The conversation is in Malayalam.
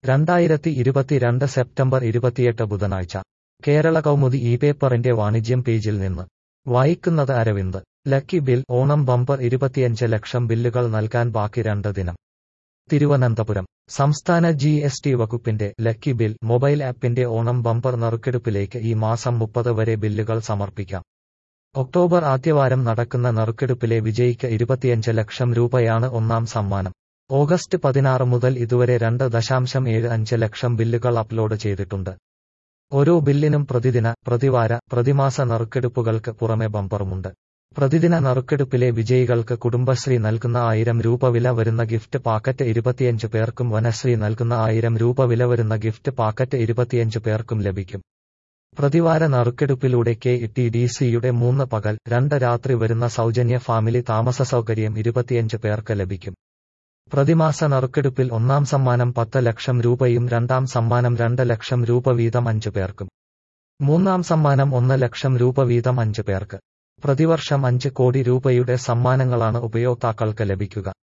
രണ്ടായിരത്തി ഇരുപത്തിരണ്ട് സെപ്റ്റംബർ ഇരുപത്തിയെട്ട് ബുധനാഴ്ച കേരള കൗമുദി ഈ പേപ്പറിന്റെ വാണിജ്യം പേജിൽ നിന്ന് വായിക്കുന്നത് Aravind lucky bill Onam bumper ഇരുപത്തിയഞ്ച് ലക്ഷം ബില്ലുകൾ നൽകാൻ ബാക്കി രണ്ട് ദിനം തിരുവനന്തപുരം സംസ്ഥാന ജി എസ് ടി വകുപ്പിന്റെ ലക്കി ബിൽ മൊബൈൽ ആപ്പിന്റെ ഓണം ബമ്പർ നറുക്കെടുപ്പിലേക്ക് ഈ മാസം മുപ്പത് വരെ ബില്ലുകൾ സമർപ്പിക്കാം ഒക്ടോബർ ആദ്യവാരം നടക്കുന്ന നറുക്കെടുപ്പിലെ വിജയിക്ക് ഇരുപത്തിയഞ്ച് ലക്ഷം രൂപയാണ് ഒന്നാം സമ്മാനം ഓഗസ്റ്റ് പതിനാറ് മുതൽ ഇതുവരെ രണ്ട് ദശാംശം ഏഴ് അഞ്ച് ലക്ഷം ബില്ലുകൾ അപ്ലോഡ് ചെയ്തിട്ടുണ്ട് ഓരോ ബില്ലിനും പ്രതിദിന പ്രതിവാര പ്രതിമാസ നറുക്കെടുപ്പുകൾക്ക് പുറമെ ബമ്പറുമുണ്ട് പ്രതിദിന നറുക്കെടുപ്പിലെ വിജയികൾക്ക് കുടുംബശ്രീ നൽകുന്ന ആയിരം രൂപ വില വരുന്ന ഗിഫ്റ്റ് പാക്കറ്റ് ഇരുപത്തിയഞ്ച് പേർക്കും വനശ്രീ നൽകുന്ന ആയിരം രൂപ വില വരുന്ന ഗിഫ്റ്റ് പാക്കറ്റ് ഇരുപത്തിയഞ്ച് പേർക്കും ലഭിക്കും പ്രതിവാര നറുക്കെടുപ്പിലൂടെ കെ ടി ഡി സിയുടെ മൂന്ന് പകൽ രണ്ട് രാത്രി വരുന്ന സൗജന്യ ഫാമിലി താമസ സൗകര്യം ഇരുപത്തിയഞ്ച് പേർക്ക് ലഭിക്കും പ്രതിമാസ നറുക്കെടുപ്പിൽ ഒന്നാം സമ്മാനം പത്ത് ലക്ഷം രൂപയും രണ്ടാം സമ്മാനം രണ്ട് ലക്ഷം രൂപ വീതം അഞ്ച് പേർക്കും മൂന്നാം സമ്മാനം ഒന്ന് ലക്ഷം രൂപ വീതം അഞ്ച് പേർക്ക് പ്രതിവർഷം അഞ്ച് കോടി രൂപയുടെ സമ്മാനങ്ങളാണ് ഉപയോക്താക്കൾക്ക് ലഭിക്കുക